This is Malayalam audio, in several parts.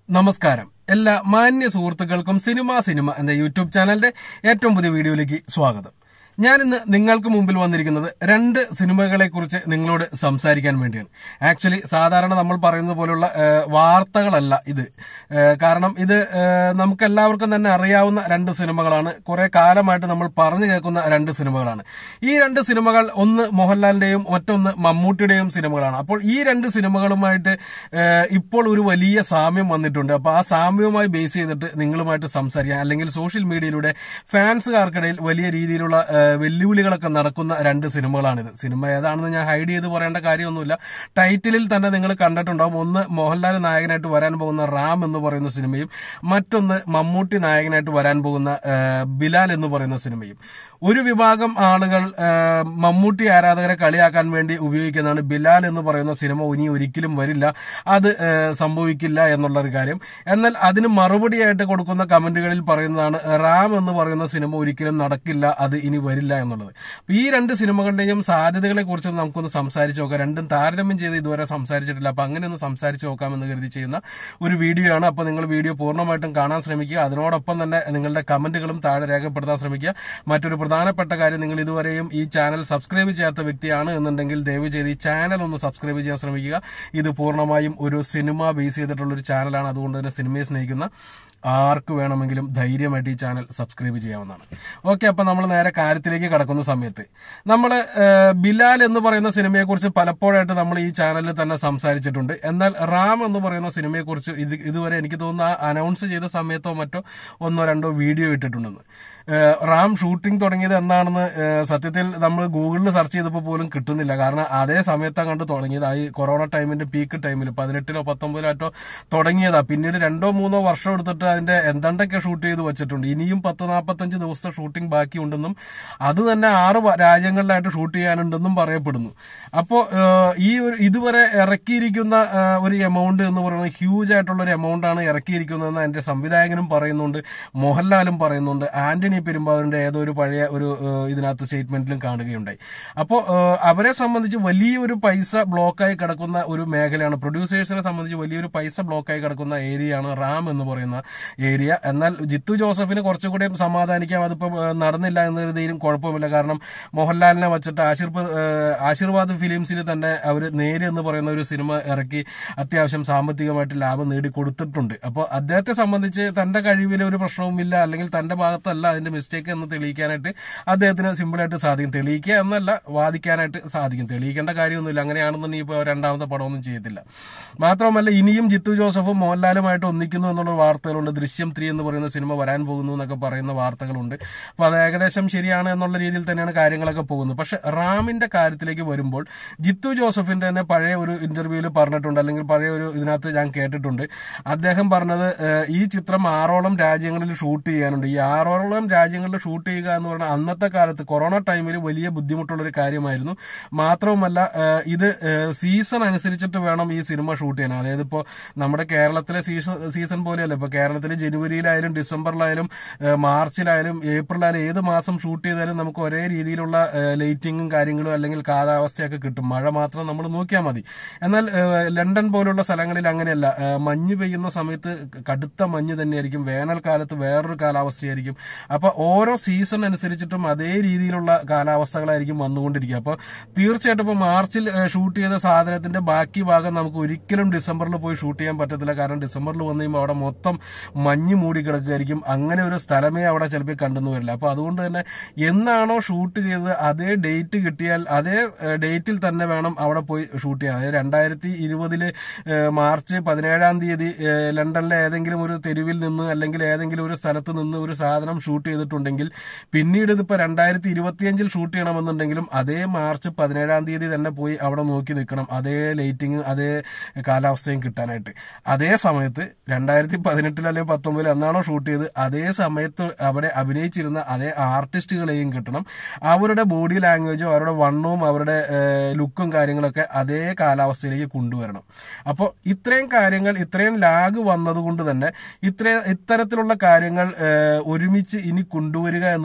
നമസ്കാരം എല്ലാ മാന്യ സുഹൃത്തുക്കൾക്കും സിനിമ സിനിമ എന്ന യൂട്യൂബ് ചാനലിന്റെ ഏറ്റവും പുതിയ വീഡിയോയിലേക്ക് സ്വാഗതം ഞാൻ ഇന്ന് നിങ്ങൾക്ക് മുമ്പിൽ വന്നിരിക്കുന്നത് രണ്ട് സിനിമകളെ കുറിച്ച് നിങ്ങളോട് സംസാരിക്കാൻ വേണ്ടിയാണ് ആക്ച്വലി സാധാരണ നമ്മൾ പറയുന്നത് പോലുള്ള ഏഹ്, വാർത്തകളല്ല ഇത് ഏഹ്, കാരണം ഇത് ഏഹ്, നമുക്ക് എല്ലാവർക്കും തന്നെ അറിയാവുന്ന രണ്ട് സിനിമകളാണ് കുറെ കാലമായിട്ട് നമ്മൾ പറഞ്ഞു കേൾക്കുന്ന രണ്ട് സിനിമകളാണ് ഈ രണ്ട് സിനിമകൾ ഒന്ന് മോഹൻലാലിന്റെയും മറ്റൊന്ന് മമ്മൂട്ടിയുടെയും സിനിമകളാണ് അപ്പോൾ ഈ രണ്ട് സിനിമകളുമായിട്ട് ഏഹ്, ഇപ്പോൾ ഒരു വലിയ സാമ്യം വന്നിട്ടുണ്ട് അപ്പൊ ആ സാമ്യവുമായി ബേസ് ചെയ്തിട്ട് നിങ്ങളുമായിട്ട് സംസാരിക്കാൻ അല്ലെങ്കിൽ സോഷ്യൽ മീഡിയയിലൂടെ ഫാൻസുകാർക്കിടയിൽ വലിയ രീതിയിലുള്ള ഏഹ്, വെല്ലുവിളികളൊക്കെ നടക്കുന്ന രണ്ട് സിനിമകളാണിത് സിനിമ ഏതാണെന്ന് ഞാൻ ഹൈഡ് ചെയ്ത് പറയേണ്ട കാര്യമൊന്നുമില്ല ടൈറ്റിലിൽ തന്നെ നിങ്ങൾ കണ്ടിട്ടുണ്ടാവും ഒന്ന് മോഹൻലാൽ നായകനായിട്ട് വരാൻ പോകുന്ന റാം എന്ന് പറയുന്ന സിനിമയും മറ്റൊന്ന് മമ്മൂട്ടി നായകനായിട്ട് വരാൻ പോകുന്ന ഏഹ്, ബിലാൽ എന്ന് പറയുന്ന സിനിമയും ഒരു വിഭാഗം ആളുകൾ ഏഹ്, മമ്മൂട്ടി ആരാധകരെ കളിയാക്കാൻ വേണ്ടി ഉപയോഗിക്കുന്നതാണ് ബിലാൽ എന്ന് പറയുന്ന സിനിമ ഇനി ഒരിക്കലും വരില്ല അത് ഏഹ്, സംഭവിക്കില്ല എന്നുള്ള ഒരു കാര്യം എന്നാൽ അതിന് മറുപടിയായിട്ട് കൊടുക്കുന്ന കമന്റുകളിൽ പറയുന്നതാണ് റാം എന്ന് പറയുന്ന സിനിമ ഒരിക്കലും നടക്കില്ല അത് ഇനി വരില്ല എന്നുള്ളത് അപ്പൊ ഈ രണ്ട് സിനിമകളുടെയും സാധ്യതകളെ കുറിച്ച് നമുക്കൊന്ന് സംസാരിച്ച് നോക്കാം രണ്ടും താരതമ്യം ചെയ്ത് ഇതുവരെ സംസാരിച്ചിട്ടില്ല അപ്പൊ അങ്ങനെ ഒന്ന് സംസാരിച്ച് നോക്കാമെന്ന് കരുതി ചെയ്യുന്ന ഒരു വീഡിയോ ആണ് അപ്പൊ നിങ്ങൾ വീഡിയോ പൂർണ്ണമായിട്ടും കാണാൻ ശ്രമിക്കുക അതിനോടൊപ്പം തന്നെ നിങ്ങളുടെ കമന്റുകളും താഴെ രേഖപ്പെടുത്താൻ ശ്രമിക്കുക മറ്റൊരു പ്രധാനപ്പെട്ട കാര്യം നിങ്ങൾ ഇതുവരെയും ഈ ചാനൽ സബ്സ്ക്രൈബ് ചെയ്യാത്ത വ്യക്തിയാണ് എന്നുണ്ടെങ്കിൽ ദയവ് ചെയ്ത് ഈ ചാനൽ ഒന്ന് സബ്സ്ക്രൈബ് ചെയ്യാൻ ശ്രമിക്കുക ഇത് പൂർണ്ണമായും ഒരു സിനിമ ബേസ് ചെയ്തിട്ടുള്ള ഒരു ചാനലാണ് അതുകൊണ്ട് തന്നെ സിനിമയെ സ്നേഹിക്കുന്ന ആർക്ക് വേണമെങ്കിലും ധൈര്യമായിട്ട് ഈ ചാനൽ സബ്സ്ക്രൈബ് ചെയ്യാവുന്നതാണ് ഓക്കെ അപ്പൊ നമ്മൾ നേരെ കാര്യത്തിലേക്ക് കടക്കുന്ന സമയത്ത് നമ്മൾ ബിലാൽ എന്ന് പറയുന്ന സിനിമയെക്കുറിച്ച് പലപ്പോഴായിട്ട് നമ്മൾ ഈ ചാനലിൽ തന്നെ സംസാരിച്ചിട്ടുണ്ട് എന്നാൽ റാം എന്ന് പറയുന്ന സിനിമയെക്കുറിച്ച് ഇത് ഇതുവരെ എനിക്ക് തോന്നുന്നു അനൗൺസ് ചെയ്ത സമയത്തോ മറ്റോ ഒന്നോ രണ്ടോ വീഡിയോ ഇട്ടിട്ടുണ്ടെന്ന് ഏഹ് റാം ഷൂട്ടിംഗ് തുടങ്ങിയത് എന്നാണെന്ന് ഏഹ് സത്യത്തിൽ നമ്മൾ ഗൂഗിളിൽ സെർച്ച് ചെയ്തപ്പോൾ പോലും കിട്ടുന്നില്ല കാരണം അതേ സമയത്താണ് കണ്ട് തുടങ്ങിയത് ആ ഈ കൊറോണ ടൈമിന്റെ പീക്ക് ടൈമിൽ പതിനെട്ടിലോ പത്തൊമ്പതിലോ ആറ്റോ തുടങ്ങിയതാ പിന്നീട് രണ്ടോ മൂന്നോ വർഷം എടുത്തിട്ട് അതിന്റെ എന്തൊക്കെ ഷൂട്ട് ചെയ്ത് വെച്ചിട്ടുണ്ട് ഇനിയും പത്ത് നാൽപ്പത്തഞ്ച് ദിവസത്തെ ഷൂട്ടിംഗ് ബാക്കിയുണ്ടെന്നും അത് തന്നെ ആറ് വ- രാജ്യങ്ങളിലായിട്ട് ഷൂട്ട് ചെയ്യാനുണ്ടെന്നും പറയപ്പെടുന്നു അപ്പോൾ ഈ ഒരു ഇതുവരെ ഇറക്കിയിരിക്കുന്ന ഏഹ്, ഒരു എമൗണ്ട് എന്ന് പറയുന്നത് ഹ്യൂജ് ആയിട്ടുള്ള ഒരു എമൗണ്ട് ആണ് ഇറക്കിയിരിക്കുന്നതെന്ന് എന്റെ സംവിധായകനും പറയുന്നുണ്ട് മോഹൻലാലും പറയുന്നുണ്ട് ആന്റണി പെരുമ്പാവൂരിന്റെ ഏതോ ഒരു പഴയ ഒരു ഏഹ്, ഇതിനകത്ത് സ്റ്റേറ്റ്മെന്റിലും കാണുകയുണ്ടായി അപ്പോൾ അവരെ സംബന്ധിച്ച് വലിയൊരു പൈസ ബ്ലോക്കായി കിടക്കുന്ന ഒരു മേഖലയാണ് പ്രൊഡ്യൂസേഴ്സിനെ സംബന്ധിച്ച് വലിയൊരു പൈസ ബ്ലോക്കായി കിടക്കുന്ന ഏരിയയാണ് റാം എന്ന് പറയുന്ന ഏരിയ എന്നാൽ ജിത്തു ജോസഫിന് കുറച്ചുകൂടി സമാധാനിക്കാം അതിപ്പോ ഏഹ്, നടന്നില്ല എന്ന രീതിയിലും കുഴപ്പമില്ല കാരണം മോഹൻലാലിനെ വെച്ചിട്ട് ആശീർവാദ് ഏഹ്, ആശീർവാദ് ഫിലിംസിൽ തന്നെ അവർ നേര് എന്ന് പറയുന്ന ഒരു സിനിമ ഇറക്കി അത്യാവശ്യം സാമ്പത്തികമായിട്ട് ലാഭം നേടി കൊടുത്തിട്ടുണ്ട് അപ്പോൾ അദ്ദേഹത്തെ സംബന്ധിച്ച് തന്റെ കഴിവിൽ ഒരു പ്രശ്നവുമില്ല അല്ലെങ്കിൽ തന്റെ ഭാഗത്തല്ല അതിന്റെ മിസ്റ്റേക്ക് എന്ന് തെളിയിക്കാനായിട്ട് അദ്ദേഹത്തിന് സിമ്പിളായിട്ട് സാധിക്കും തെളിയിക്കുക എന്നല്ല വാദിക്കാനായിട്ട് സാധിക്കും തെളിയിക്കേണ്ട കാര്യമൊന്നുമില്ല അങ്ങനെയാണെന്നുണ്ടെങ്കിൽ ഇപ്പോൾ രണ്ടാമത്തെ പടമൊന്നും ചെയ്യത്തില്ല മാത്രമല്ല ഇനിയും ജിത്തു ജോസഫും മോഹൻലാലുമായിട്ട് ഒന്നിക്കുന്നു എന്നുള്ള വാർത്തകളുണ്ട് ദൃശ്യം ത്രീ എന്ന് പറയുന്ന സിനിമ വരാൻ പോകുന്നു എന്നൊക്കെ പറയുന്ന വാർത്തകളുണ്ട് അപ്പൊ അത് ഏകദേശം ശരിയാണ് എന്നുള്ള രീതിയിൽ തന്നെയാണ് കാര്യങ്ങളൊക്കെ പോകുന്നത് പക്ഷെ റാമിന്റെ കാര്യത്തിലേക്ക് വരുമ്പോൾ ജിത്തു ജോസഫിന്റെ തന്നെ പഴയ ഒരു ഇന്റർവ്യൂവിൽ പറഞ്ഞിട്ടുണ്ട് അല്ലെങ്കിൽ പഴയ ഒരു ഇതിനകത്ത് ഞാൻ കേട്ടിട്ടുണ്ട് അദ്ദേഹം പറഞ്ഞത് ഏഹ്, ഈ ചിത്രം ആറോളം രാജ്യങ്ങളിൽ ഷൂട്ട് ചെയ്യാനുണ്ട് ഈ ആറോളം രാജ്യങ്ങളിൽ ഷൂട്ട് ചെയ്യുക എന്ന് പറഞ്ഞാൽ അന്നത്തെ കാലത്ത് കൊറോണ ടൈമിൽ വലിയ ബുദ്ധിമുട്ടുള്ള ഒരു കാര്യമായിരുന്നു മാത്രവുമല്ല ഏഹ്, ഇത് ഏഹ്, സീസൺ അനുസരിച്ചിട്ട് വേണം ഈ സിനിമ ഷൂട്ട് ചെയ്യാൻ അതായത് ഇപ്പോൾ നമ്മുടെ കേരളത്തിലെ സീസൺ സീസൺ പോലെയല്ല ഇപ്പൊ കേരളത്തിൽ ജനുവരിയിലായാലും ഡിസംബറിലായാലും ഏഹ്, മാർച്ചിലായാലും ഏപ്രിലായാലും ഏത് മാസം ഷൂട്ട് ചെയ്താലും നമുക്ക് ഒരേ രീതിയിലുള്ള ലൈറ്റിങ്ങും കാര്യങ്ങളും അല്ലെങ്കിൽ കാലാവസ്ഥയൊക്കെ കിട്ടും മഴ മാത്രം നമ്മൾ നോക്കിയാൽ മതി എന്നാൽ ഏഹ്, ലണ്ടൻ പോലുള്ള സ്ഥലങ്ങളിൽ അങ്ങനെയല്ല ഏഹ്, മഞ്ഞ് പെയ്യുന്ന സമയത്ത് കടുത്ത മഞ്ഞ് തന്നെയായിരിക്കും വേനൽക്കാലത്ത് വേറൊരു കാലാവസ്ഥയായിരിക്കും അപ്പൊ ഓരോ സീസൺ അനുസരിച്ചിട്ടും അതേ രീതിയിലുള്ള കാലാവസ്ഥകളായിരിക്കും വന്നുകൊണ്ടിരിക്കുക അപ്പൊ തീർച്ചയായിട്ടും ഇപ്പൊ മാർച്ചിൽ ഏഹ്, ഷൂട്ട് ചെയ്ത സാധനത്തിന്റെ ബാക്കി ഭാഗം നമുക്ക് ഒരിക്കലും ഡിസംബറിൽ പോയി ഷൂട്ട് ചെയ്യാൻ പറ്റത്തില്ല കാരണം ഡിസംബറിൽ വന്നു കഴിയുമ്പോൾ അവിടെ മൊത്തം മഞ്ഞ് മൂടി കിടക്കുകയായിരിക്കും അങ്ങനെ ഒരു സ്ഥലമേ അവിടെ ചിലപ്പോൾ കണ്ടെന്ന് വരില്ല അപ്പൊ അതുകൊണ്ട് തന്നെ എന്നാണോ ഷൂട്ട് ചെയ്തത് അതേ ഡേറ്റ് കിട്ടിയാൽ അതേ ഏഹ്, ഡേറ്റിൽ തന്നെ വേണം അവിടെ പോയി ഷൂട്ട് ചെയ്യാൻ അതായത് രണ്ടായിരത്തി ഇരുപതില് മാർച്ച് പതിനേഴാം തീയതി ഏഹ്, ലണ്ടനിലെ ഏതെങ്കിലും ഒരു തെരുവിൽ നിന്ന് അല്ലെങ്കിൽ ഏതെങ്കിലും ഒരു സ്ഥലത്ത് നിന്ന് ഒരു സാധനം ഷൂട്ട് ചെയ്തിട്ടുണ്ടെങ്കിൽ പിന്നീട് ഇതിപ്പോ രണ്ടായിരത്തി ഇരുപത്തിയഞ്ചിൽ ഷൂട്ട് ചെയ്യണമെന്നുണ്ടെങ്കിലും അതേ മാർച്ച് പതിനേഴാം തീയതി തന്നെ പോയി അവിടെ നോക്കി നിൽക്കണം അതേ ലൈറ്റിങ് അതേ കാലാവസ്ഥയും കിട്ടാനായിട്ട് അതേ സമയത്ത് രണ്ടായിരത്തി പതിനെട്ടിൽ അല്ലെങ്കിൽ പത്തൊമ്പതിൽ എന്നാണോ ഷൂട്ട് ചെയ്ത് അതേ സമയത്ത് അവിടെ അഭിനയിച്ചിരുന്ന അതേ ആർട്ടിസ്റ്റുകളെയും കിട്ടണം അവരുടെ ബോഡി ലാംഗ്വേജും അവരുടെ വണ്ണവും അവരുടെ ലുക്കും കാര്യങ്ങളൊക്കെ അതേ കാലാവസ്ഥയിലേക്ക് കൊണ്ടുവരണം അപ്പോൾ ഇത്രയും കാര്യങ്ങൾ ഇത്രയും ലാഗ് വന്നതുകൊണ്ട് തന്നെ ഇത്ര ഇത്തരത്തിലുള്ള കാര്യങ്ങൾ ഏഹ്, ഒരുമിച്ച് ഇനി കൊണ്ടുവരിക എന്ന് പറയുന്നത്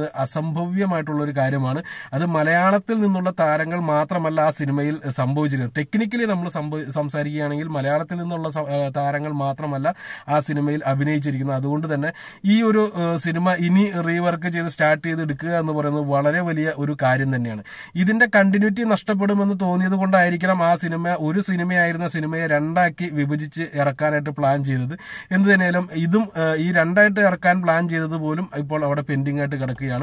അസംഭവ്യമായിട്ടുള്ള ഒരു കാര്യമാണ് അത് മലയാളത്തിൽ നിന്നുള്ള താരങ്ങൾ മാത്രമല്ല ആ സിനിമയിൽ സംഭവിച്ചിരിക്കുന്നത് ടെക്നിക്കലി നമ്മൾ സംഭവ- സംസാരിക്കുകയാണെങ്കിൽ മലയാളത്തിൽ നിന്നുള്ള സ- ആ, താരങ്ങൾ മാത്രമല്ല ആ സിനിമയിൽ അഭിനയിച്ചിരിക്കുന്നത് അതുകൊണ്ട് തന്നെ ഈ ഒരു ആ, സിനിമ ഇനി റീവർക്ക് ചെയ്ത് സ്റ്റാർട്ട് ചെയ്ത് എടുക്കുക എന്ന് പറയുന്നത് വളരെ വലിയ ഒരു കാര്യം തന്നെയാണ് ഇതിന്റെ കണ്ടിന്യൂറ്റി നഷ്ടപ്പെടുമെന്ന് തോന്നിയത് കൊണ്ടായിരിക്കണം ആ സിനിമ ഒരു സിനിമയായിരുന്ന സിനിമയെ രണ്ടാക്കി വിഭജിച്ച് ഇറക്കാനായിട്ട് പ്ലാൻ ചെയ്തത് എന്ത് തന്നെയാലും ഇതും ആ, ഈ രണ്ടായിട്ട് ഇറക്കാൻ പ്ലാൻ ചെയ്തത് പോലും ഇപ്പോൾ അവിടെ പെൻഡിംഗ് ആയിട്ട് കിടക്കുകയാണ്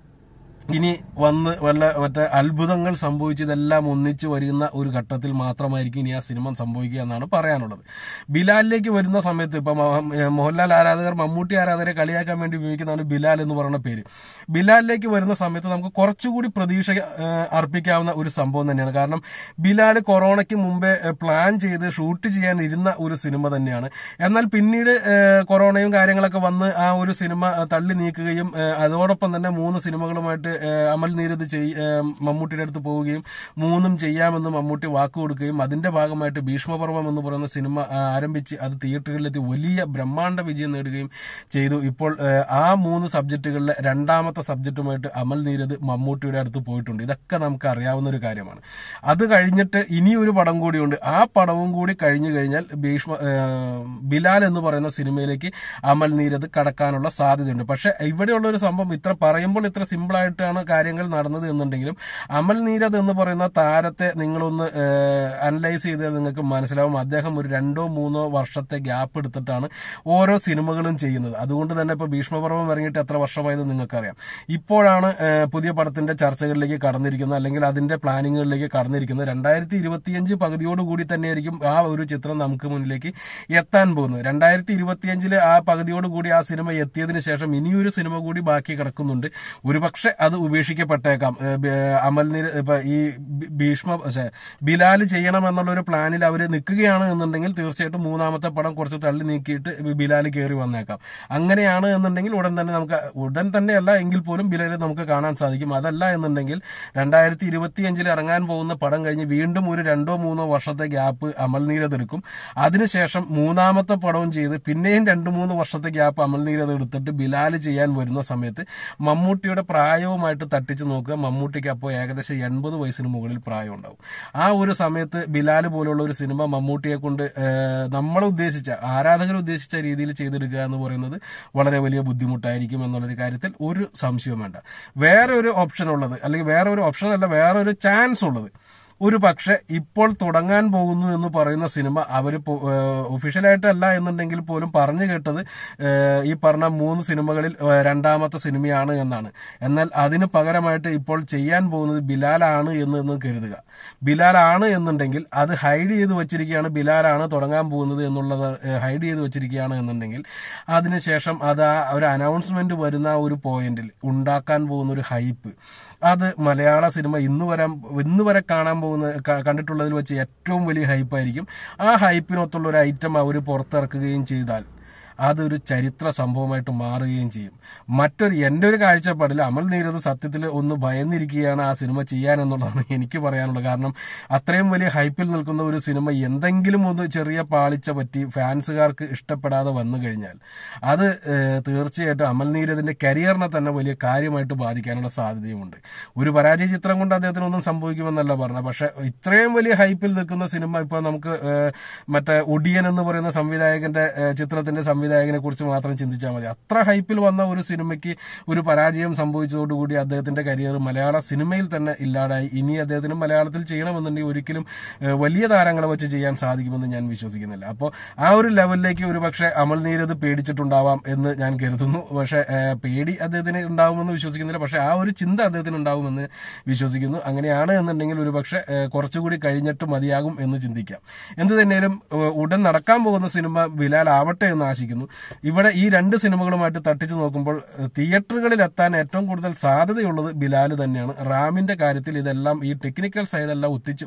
ഇനി വന്ന് വല്ല മറ്റേ അത്ഭുതങ്ങൾ സംഭവിച്ചതെല്ലാം ഒന്നിച്ചു വരുന്ന ഒരു ഘട്ടത്തിൽ മാത്രമായിരിക്കും ഇനി ആ സിനിമ സംഭവിക്കുക എന്നാണ് പറയാനുള്ളത് ബിലാലിലേക്ക് വരുന്ന സമയത്ത് ഇപ്പൊ മഹ- മോഹൻലാൽ ആരാധകർ മമ്മൂട്ടി ആരാധകരെ കളിയാക്കാൻ വേണ്ടി ഉപയോഗിക്കുന്നതാണ് ബിലാൽ എന്ന് പറയുന്ന പേര് ബിലാലിലേക്ക് വരുന്ന സമയത്ത് നമുക്ക് കുറച്ചുകൂടി പ്രതീക്ഷ ആ, അർപ്പിക്കാവുന്ന ഒരു സംഭവം തന്നെയാണ് കാരണം ബിലാൽ കൊറോണയ്ക്ക് മുമ്പേ ആ, പ്ലാൻ ചെയ്ത് ഷൂട്ട് ചെയ്യാൻ ഇരുന്ന ഒരു സിനിമ തന്നെയാണ് എന്നാൽ പിന്നീട് ആ, കൊറോണയും കാര്യങ്ങളൊക്കെ വന്ന് ആ ഒരു സിനിമ ആ, തള്ളി നീക്കുകയും ആ, അതോടൊപ്പം തന്നെ മൂന്ന് സിനിമകളുമായിട്ട് ആ, അമൽ നീരത് ചെയ് ആ, മമ്മൂട്ടിയുടെ അടുത്ത് പോവുകയും മൂന്നും ചെയ്യാമെന്ന് മമ്മൂട്ടി വാക്ക് കൊടുക്കുകയും അതിന്റെ ഭാഗമായിട്ട് ഭീഷ്മപർവം എന്ന് പറയുന്ന സിനിമ ആ, ആരംഭിച്ച് അത് തിയേറ്ററുകളിലെത്തി വലിയ ബ്രഹ്മാണ്ഡ വിജയം നേടുകയും ചെയ്തു ഇപ്പോൾ ആ, ആ മൂന്ന് സബ്ജക്റ്റുകളിലെ രണ്ടാമത്തെ സബ്ജക്റ്റുമായിട്ട് അമൽ നീരത് മമ്മൂട്ടിയുടെ അടുത്ത് പോയിട്ടുണ്ട് ഇതൊക്കെ നമുക്ക് അറിയാവുന്ന ഒരു കാര്യമാണ് അത് കഴിഞ്ഞിട്ട് ഇനിയൊരു പടം കൂടിയുണ്ട് ആ പടവും കൂടി കഴിഞ്ഞു കഴിഞ്ഞാൽ ഭീഷ്മ ആ, ബിലാൽ എന്ന് പറയുന്ന സിനിമയിലേക്ക് അമൽ നീരത് കടക്കാനുള്ള സാധ്യതയുണ്ട് പക്ഷെ ഇവിടെയുള്ള ഒരു സംഭവം ഇത്ര പറയുമ്പോൾ ഇത്ര സിമ്പിൾ ആയിട്ടാണ് കാര്യങ്ങൾ നടന്നത് എന്നുണ്ടെങ്കിലും അമൽ നീരത് എന്ന് പറയുന്ന താരത്തെ നിങ്ങളൊന്ന് അനലൈസ് ചെയ്താൽ നിങ്ങൾക്ക് മനസ്സിലാവും അദ്ദേഹം ഒരു രണ്ടോ മൂന്നോ വർഷത്തെ ഗ്യാപ്പ് എടുത്തിട്ടാണ് ഓരോ സിനിമകളും ചെയ്യുന്നത് അതുകൊണ്ട് തന്നെ ഇപ്പൊ ഭീഷ്മപർവം ഇറങ്ങിയിട്ട് എത്ര വർഷമായെന്ന് നിങ്ങൾക്കറിയാം ഇപ്പോഴാണ് ആ, പുതിയ പടത്തിന്റെ ചർച്ചകളിലേക്ക് കടന്നിരിക്കുന്നത് അല്ലെങ്കിൽ അതിന്റെ പ്ലാനിങ്ങുകളിലേക്ക് കടന്നിരിക്കുന്നത് രണ്ടായിരത്തി ഇരുപത്തിയഞ്ച് പകുതിയോടുകൂടി തന്നെയായിരിക്കും ആ ഒരു ചിത്രം നമുക്ക് മുന്നിലേക്ക് എത്താൻ പോകുന്നത് രണ്ടായിരത്തി ഇരുപത്തിയഞ്ചില് ആ പകുതിയോടുകൂടി ആ സിനിമ എത്തിയതിനു ശേഷം ഇനിയൊരു സിനിമ കൂടി ബാക്കി കിടക്കുന്നുണ്ട് ഒരുപക്ഷെ അത് ഉപേക്ഷിക്കപ്പെട്ടേക്കാം ഏ, ബ- അമൽ നിര ഇപ്പൊ ഈ ബി- ഭീഷ്മ ശ്ശെ, ബിലാൽ ചെയ്യണം എന്നുള്ള ഒരു പ്ലാനിൽ അവർ നിൽക്കുകയാണ് എന്നുണ്ടെങ്കിൽ തീർച്ചയായിട്ടും മൂന്നാമത്തെ പടം കുറച്ച് തള്ളി നീക്കിയിട്ട് ബിലാൽ കയറി വന്നേക്കാം അങ്ങനെയാണ് എന്നുണ്ടെങ്കിൽ ഉടൻ തന്നെ നമുക്ക് ഉടൻ തന്നെയല്ല എങ്കിൽ പോലും ബിലാൽ നമുക്ക് കാണാൻ സാധിക്കും അതല്ല എന്നുണ്ടെങ്കിൽ രണ്ടായിരത്തി ഇരുപത്തിയഞ്ചിൽ ഇറങ്ങാൻ പോകുന്ന പടം കഴിഞ്ഞ് വീണ്ടും ഒരു രണ്ടോ മൂന്നോ വർഷത്തെ ഗ്യാപ്പ് അമൽ നീരത് എടുക്കും അതിനുശേഷം മൂന്നാമത്തെ പടവും ചെയ്ത് പിന്നെയും രണ്ടു മൂന്ന് വർഷത്തെ ഗ്യാപ്പ് അമൽ നീരത് എടുത്തിട്ട് ബിലാൽ ചെയ്യാൻ വരുന്ന സമയത്ത് മമ്മൂട്ടിയുടെ പ്രായവുമായിട്ട് തട്ടിച്ചു നോക്കുക മമ്മൂട്ടിക്ക് അപ്പോൾ ഏകദേശം എൺപത് വയസ്സിന് മുകളിൽ പ്രായം ഉണ്ടാവും ആ ഒരു സമയത്ത് ബിലാൽ പോലുള്ള ഒരു സിനിമ മമ്മൂട്ടിയെ കൊണ്ട് നമ്മൾ ഉദ്ദേശിച്ച ആരാധകർ ഉദ്ദേശിച്ച രീതിയിൽ ചെയ്തെടുക്കുക എന്ന് പറയുന്നത് വളരെ വലിയ ബുദ്ധിമുട്ടായിരിക്കും എന്നുള്ളൊരു കാര്യത്തിൽ ഒരു സംശയവും വേണ്ട വേറെ ഒരു ഓപ്ഷൻ ഉള്ളത് അല്ലെങ്കിൽ വേറെ ഒരു ഓപ്ഷൻ അല്ല വേറെ ഒരു ചാൻസ് ഉള്ളത് ഒരു പക്ഷെ ഇപ്പോൾ തുടങ്ങാൻ പോകുന്നു എന്ന് പറയുന്ന സിനിമ അവർ ഒഫീഷ്യലായിട്ടല്ല എന്നുണ്ടെങ്കിൽ പോലും പറഞ്ഞു കേട്ടത് ഏഹ്, ഈ പറഞ്ഞ മൂന്ന് സിനിമകളിൽ ഏഹ്, രണ്ടാമത്തെ സിനിമയാണ് എന്നാണ് എന്നാൽ അതിന് പകരമായിട്ട് ഇപ്പോൾ ചെയ്യാൻ പോകുന്നത് ബിലാലാണ് എന്ന് എന്ന് കരുതുക ബിലാലാണ് എന്നുണ്ടെങ്കിൽ അത് ഹൈഡ് ചെയ്ത് വെച്ചിരിക്കുകയാണ് ബിലാലാണ് തുടങ്ങാൻ പോകുന്നത് എന്നുള്ളത് ഹൈഡ് ചെയ്ത് വെച്ചിരിക്കുകയാണ് എന്നുണ്ടെങ്കിൽ അതിനുശേഷം അത് ആ ഒരു അനൗൺസ്മെന്റ് വരുന്ന ആ ഒരു പോയിന്റിൽ ഉണ്ടാക്കാൻ പോകുന്ന ഒരു ഹൈപ്പ് അത് മലയാള സിനിമ ഇന്ന് വരാൻ ഇന്ന് വരെ കാണാൻ പോകുന്ന ക- കണ്ടിട്ടുള്ളതിൽ വെച്ച് ഏറ്റവും വലിയ ഹൈപ്പായിരിക്കും ആ ഹൈപ്പിനൊത്തുള്ള ഒരു ഐറ്റം അവർ പുറത്തിറക്കുകയും ചെയ്താൽ അതൊരു ചരിത്ര സംഭവമായിട്ട് മാറുകയും ചെയ്യും മറ്റൊരു എൻ്റെ ഒരു കാഴ്ചപ്പാടിൽ അമൽ നീരത് സത്യത്തിൽ ഒന്ന് ഭയന്നിരിക്കുകയാണ് ആ സിനിമ ചെയ്യാൻ എന്നുള്ളതാണ് എനിക്ക് പറയാനുള്ളത് കാരണം അത്രയും വലിയ ഹൈപ്പിൽ നിൽക്കുന്ന ഒരു സിനിമ എന്തെങ്കിലും ഒന്ന് ചെറിയ പാളിച്ച പറ്റി ഫാൻസുകാർക്ക് ഇഷ്ടപ്പെടാതെ വന്നു കഴിഞ്ഞാൽ അത് ഏഹ്, തീർച്ചയായിട്ടും അമൽ നീരദിന്റെ കരിയറിനെ തന്നെ വലിയ കാര്യമായിട്ട് ബാധിക്കാനുള്ള സാധ്യതയുമുണ്ട് ഒരു പരാജയ ചിത്രം കൊണ്ട് അദ്ദേഹത്തിന് ഒന്നും സംഭവിക്കുമെന്നല്ല പറഞ്ഞത് പക്ഷെ ഇത്രയും വലിയ ഹൈപ്പിൽ നിൽക്കുന്ന സിനിമ ഇപ്പൊ നമുക്ക് ഏഹ്, മറ്റേ ഒടിയൻ എന്ന് പറയുന്ന സംവിധായകന്റെ ഏഹ്, ചിത്രത്തിന്റെ സംവിധായകനെ കുറിച്ച് മാത്രം ചിന്തിച്ചാൽ മതി അത്ര ഹൈപ്പിൽ വന്ന ഒരു സിനിമയ്ക്ക് ഒരു പരാജയം സംഭവിച്ചതോടുകൂടി അദ്ദേഹത്തിന്റെ കരിയർ മലയാള സിനിമയിൽ തന്നെ ഇല്ലാതായി ഇനി അദ്ദേഹത്തിന് മലയാളത്തിൽ ചെയ്യണമെന്നുണ്ടെങ്കിൽ ഒരിക്കലും ഏഹ്, വലിയ താരങ്ങളെ വെച്ച് ചെയ്യാൻ സാധിക്കുമെന്ന് ഞാൻ വിശ്വസിക്കുന്നില്ല അപ്പോൾ ആ ഒരു ലെവലിലേക്ക് ഒരു പക്ഷേ അമൽ നീരത് പേടിച്ചിട്ടുണ്ടാവാം എന്ന് ഞാൻ കരുതുന്നു പക്ഷേ ഏഹ്, പേടി അദ്ദേഹത്തിന് ഉണ്ടാവുമെന്ന് വിശ്വസിക്കുന്നില്ല പക്ഷേ ആ ഒരു ചിന്ത അദ്ദേഹത്തിന് ഉണ്ടാവുമെന്ന് വിശ്വസിക്കുന്നു അങ്ങനെയാണ് എന്നുണ്ടെങ്കിൽ ഒരു പക്ഷേ ഏഹ്, കുറച്ചുകൂടി കഴിഞ്ഞിട്ട് മതിയാകും എന്ന് ചിന്തിക്കാം എന്ത് തന്നെയാലും ഏഹ്, ഉടൻ നടക്കാൻ പോകുന്ന സിനിമ ബിലാൽ ആവട്ടെ എന്ന് ആശിക്കുന്നു ഇവിടെ ഈ രണ്ട് സിനിമകളുമായിട്ട് തട്ടിച്ചു നോക്കുമ്പോൾ ഏഹ്, തിയേറ്ററുകളിൽ എത്താൻ ഏറ്റവും കൂടുതൽ സാധ്യതയുള്ളത് ബിലാൽ തന്നെയാണ് റാമിന്റെ കാര്യത്തിൽ ഇതെല്ലാം ഈ ടെക്നിക്കൽ സൈഡെല്ലാം ഒത്തിച്ച് ഒ-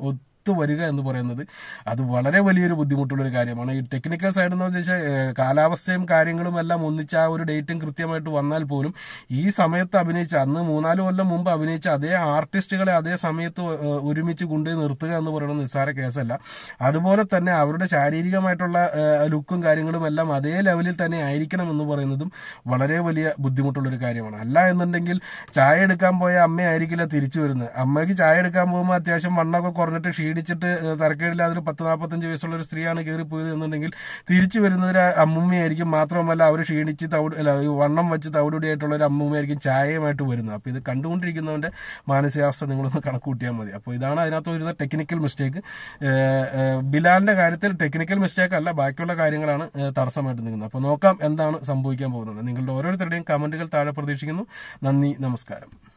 ഒത്തു വരിക എന്ന് പറയുന്നത് അത് വളരെ വലിയൊരു ബുദ്ധിമുട്ടുള്ള ഒരു കാര്യമാണ് ഈ ടെക്നിക്കൽ സൈഡ് എന്ന് വെച്ചാൽ ഏഹ്, കാലാവസ്ഥയും കാര്യങ്ങളും എല്ലാം ഒന്നിച്ച് ആ ഒരു ഡേറ്റും കൃത്യമായിട്ട് വന്നാൽ പോലും ഈ സമയത്ത് അഭിനയിച്ച അന്ന് മൂന്നാല് കൊല്ലം മുമ്പ് അഭിനയിച്ച അതേ ആർട്ടിസ്റ്റുകളെ അതേ സമയത്ത് ഏഹ്, ഒരുമിച്ച് കൊണ്ടുപോയി നിർത്തുക എന്ന് പറയുന്നത് നിസ്സാര കേസല്ല അതുപോലെ തന്നെ അവരുടെ ശാരീരികമായിട്ടുള്ള ഏഹ്, ലുക്കും കാര്യങ്ങളും എല്ലാം അതേ ലെവലിൽ തന്നെ ആയിരിക്കണം എന്ന് പറയുന്നതും വളരെ വലിയ ബുദ്ധിമുട്ടുള്ള ഒരു കാര്യമാണ് അല്ല എന്നുണ്ടെങ്കിൽ ചായ എടുക്കാൻ പോയ അമ്മയായിരിക്കില്ല തിരിച്ചു വരുന്നത് അമ്മയ്ക്ക് ചായ എടുക്കാൻ പോകുമ്പോൾ അത്യാവശ്യം വണ്ണമൊക്കെ കുറഞ്ഞിട്ട് ക്ഷീണിച്ചിട്ട് ഏഹ്, തരക്കേടില്ലാതെ ഒരു പത്ത് നാൽപ്പത്തഞ്ച് വയസ്സുള്ള ഒരു സ്ത്രീയാണ് കയറി പോയത് എന്നുണ്ടെങ്കിൽ തിരിച്ചു വരുന്നത് ഒരു അമ്മുമ്മയായിരിക്കും മാത്രമല്ല അവർ ക്ഷീണിച്ച് തവിട് അല്ല ഈ വണ്ണം വെച്ച് തവിടുടിയായിട്ടുള്ള ഒരു അമ്മുമ്മയായിരിക്കും ചായയുമായിട്ട് വരുന്നത് അപ്പോൾ ഇത് കണ്ടുകൊണ്ടിരിക്കുന്നവന്റെ മാനസികാവസ്ഥ നിങ്ങളൊന്ന് കണക്കൂട്ടിയാൽ മതി അപ്പോൾ ഇതാണ് അതിനകത്ത് വരുന്ന ടെക്നിക്കൽ മിസ്റ്റേക്ക് ബിലാലിന്റെ കാര്യത്തിൽ ടെക്നിക്കൽ മിസ്റ്റേക്ക് അല്ല ബാക്കിയുള്ള കാര്യങ്ങളാണ് ഏഹ്, തടസ്സമായിട്ട് നിൽക്കുന്നത് അപ്പോൾ നോക്കാം എന്താണ് സംഭവിക്കാൻ പോകുന്നത് നിങ്ങളുടെ ഓരോരുത്തരുടെയും കമന്റുകൾ താഴെ പ്രതീക്ഷിക്കുന്നു നന്ദി നമസ്കാരം